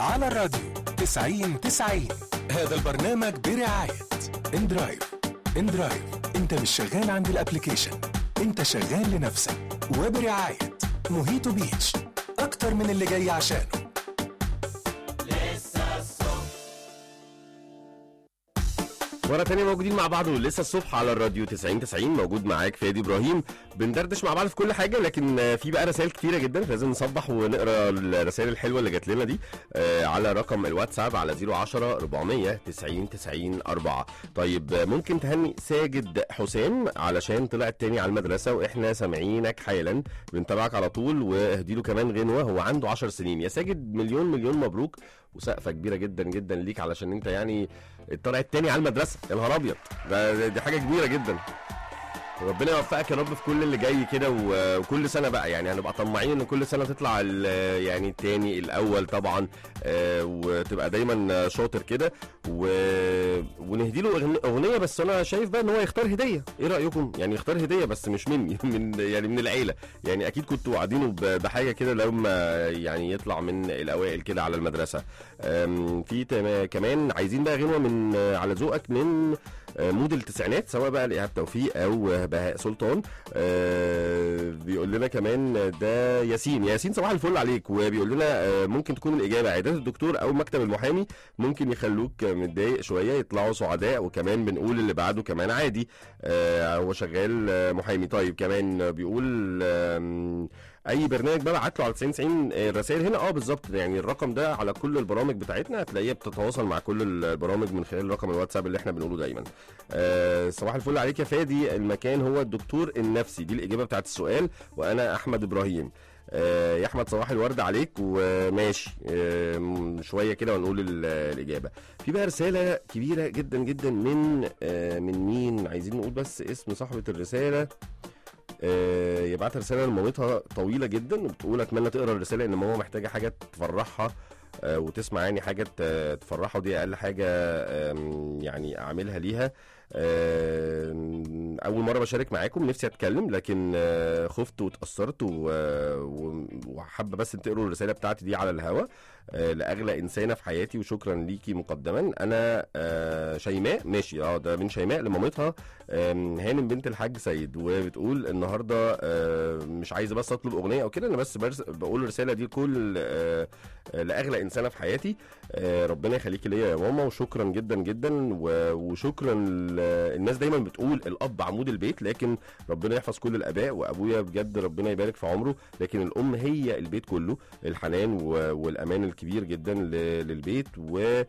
على الراديو 90 90 هذا البرنامج برعاية اندرايف اندرايف انت مش شغال عند الابليكيشن انت شغال لنفسك وبرعاية موهيتو بيتش اكتر من اللي جاي عشانه مرة تانية موجودين مع بعض ولسه الصبح على الراديو 90 90 موجود معاك فادي ابراهيم بندردش مع بعض في كل حاجة لكن آه، في بقى رسائل كتيرة جدا لازم نصبح ونقرا الرسائل الحلوة اللي جات لنا دي آه، على رقم الواتساب على 010 400 90 90 4 طيب آه، ممكن تهني ساجد حسام علشان طلع التاني على المدرسة واحنا سامعينك حالا بنتابعك على طول واهدي له كمان غنوة هو عنده 10 سنين يا ساجد مليون مليون مبروك وسقفة كبيرة جدا جدا ليك علشان انت يعني الطلع التاني على المدرسه يا نهار ابيض ده ده- دي حاجه كبيره جدا ربنا يوفقك يا رب في كل اللي جاي كده و- وكل سنه بقى يعني هنبقى طماعين ان كل سنه تطلع ال- يعني التاني الاول طبعا آه، وتبقى دايما شاطر كده و- وندي له أغن- اغنيه بس انا شايف بقى ان هو يختار هديه ايه رايكم يعني يختار هديه بس مش مني من يعني من العيله يعني اكيد كنتوا وعدينه ب- بحاجه كده لما يعني يطلع من الاوائل كده على المدرسه أم، في تما- كمان عايزين بقى غنوه من آه، على ذوقك من آه، مود التسعينات سواء بقى لايهاب توفيق او آه، بهاء سلطان آه، بيقول لنا كمان ده ياسين ياسين صباح الفل عليك وبيقول لنا آه، ممكن تكون الاجابه عيادات الدكتور او مكتب المحامي ممكن يخلوك متضايق شويه يطلعوا سعداء وكمان بنقول اللي بعده كمان عادي آه، هو شغال آه، محامي طيب كمان بيقول آم، اي برنامج بقى بعت له على 90 90 الرسائل هنا اه بالظبط يعني الرقم ده على كل البرامج بتاعتنا هتلاقيها بتتواصل مع كل البرامج من خلال رقم الواتساب اللي احنا بنقوله دايما آه صباح الفل عليك يا فادي المكان هو الدكتور النفسي دي الاجابه بتاعت السؤال وانا احمد ابراهيم آه يا احمد صباح الورد عليك وماشي آه م- شويه كده ونقول ال- الاجابه في بقى رساله كبيره جدا جدا من آه من مين عايزين نقول بس اسم صاحبه الرساله آه، يبعت رساله لمامتها طويله جدا بتقول اتمنى تقرا الرساله ان ماما محتاجه حاجه تفرحها آه، وتسمع يعني حاجه ت- تفرحها ودي اقل حاجه آم، يعني اعملها ليها آم، اول مره بشارك معاكم نفسي اتكلم لكن آه، خفت واتاثرت و- و- وحابه بس ان تقروا الرساله بتاعتي دي على الهوا آه، لاغلى انسانه في حياتي وشكرا ليكي مقدما انا آه، شيماء ماشي اه ده من شيماء لمامتها آم، هانم بنت الحاج سيد وبتقول النهارده آه، مش عايزه بس اطلب اغنيه او كده انا بس برس بقول الرساله دي لكل آه، آه، لاغلى انسانه في حياتي آه، ربنا يخليكي ليا يا ماما وشكرا جدا جدا و- وشكرا ل- الناس دايما بتقول الاب عمود البيت لكن ربنا يحفظ كل الاباء وابويا بجد ربنا يبارك في عمره لكن الام هي البيت كله الحنان و- والامان الكبير جدا ل- للبيت و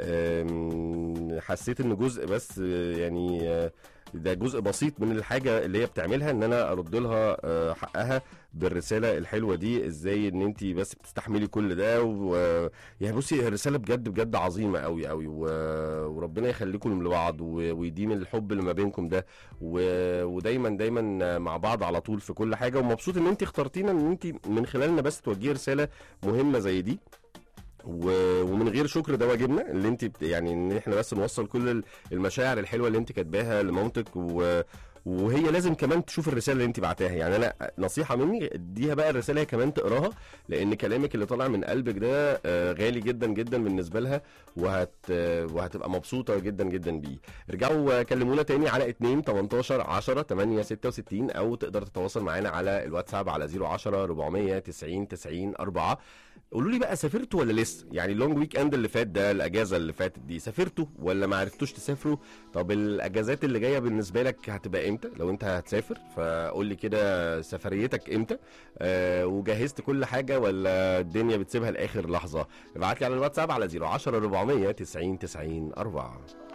آم، حسيت ان جزء بس آه، يعني آه، ده جزء بسيط من الحاجه اللي هي بتعملها ان انا ارد لها آه، حقها بالرساله الحلوه دي ازاي ان انت بس بتستحملي كل ده و... يعني بصي الرساله بجد بجد عظيمه قوي قوي و... وربنا يخليكم لبعض و... ويديم الحب اللي ما بينكم ده و... ودايما دايما مع بعض على طول في كل حاجه ومبسوط ان انت اخترتينا ان انت من خلالنا بس توجهي رساله مهمه زي دي و- ومن غير شكر ده واجبنا اللي انت بت- يعني ان احنا بس نوصل كل ال- المشاعر الحلوه اللي انت كاتباها لمامتك و وهي لازم كمان تشوف الرساله اللي انت بعتاها يعني انا نصيحه مني اديها بقى الرساله هي كمان تقراها لان كلامك اللي طالع من قلبك ده آه، غالي جدا جدا بالنسبه لها وهت آه، وهتبقى مبسوطه جدا جدا بيه ارجعوا آه، كلمونا تاني على 2 18 10 8 66 او تقدر تتواصل معانا على الواتساب على 010 490 90 4 قولوا لي بقى سافرتوا ولا لسه يعني اللونج ويك اند اللي فات ده الاجازه اللي فاتت دي سافرتوا ولا ما عرفتوش تسافروا طب الاجازات اللي جايه بالنسبه لك هتبقى امتى لو انت هتسافر فقول لي كده سفريتك امتى آه وجهزت كل حاجه ولا الدنيا بتسيبها لاخر لحظه ابعت لي على الواتساب على 010 400 90 90 4